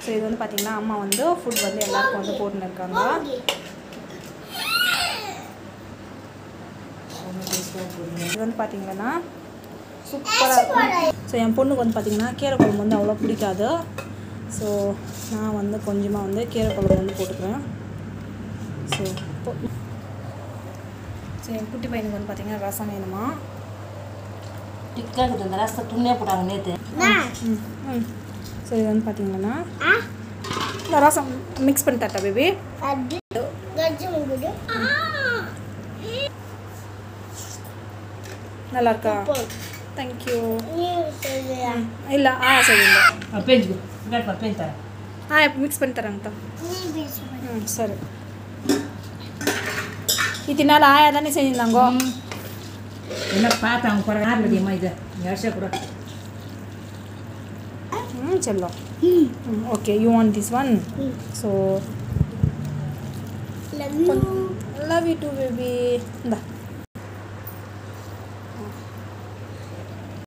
so இது வந்து பார்த்தீங்கன்னா அம்மா வந்து ஃபுட் வந்து எல்லாருக்கும் வந்து போட்டுன்னு இருக்காங்க இது வந்து பார்த்தீங்கன்னா சூப்பராக இருக்கும் ஸோ என் பொண்ணுக்கு வந்து பார்த்தீங்கன்னா கீரை குழம்பு வந்து அவ்வளோ பிடிக்காது ஸோ நான் வந்து கொஞ்சமாக வந்து கீரை குழம்பு வந்து போட்டுக்கிறேன் ஸோ ஸோ என் குட்டி பையனுக்கு வந்து பார்த்தீங்கன்னா ரசம் வேணுமா டிக்காக இருக்குது இந்த ரசத்தை துணியாக போட்டாங்க நேற்று ம் ம் ஸோ இது வந்து பார்த்தீங்கன்னா இந்த ரசம் மிக்ஸ் பண்ணி தட்டா பேபி நல்லா இருக்கா தேங்க்யூ இல்லை ஆ சரிங்க పెంచుకో గట్ల పెంచుతారా ஆ இப்போ மிக்ஸ் பண்ணி தரேங்க ம் சரி இது நாள் ஆயா தானே செஞ்சிருந்தாங்கோ என்ன பார்த்தாங்க பிறகு ஆறுபடியம்மா இது வருஷம் கூட ம் செல்லம் okay you want this one so love you too baby இந்தா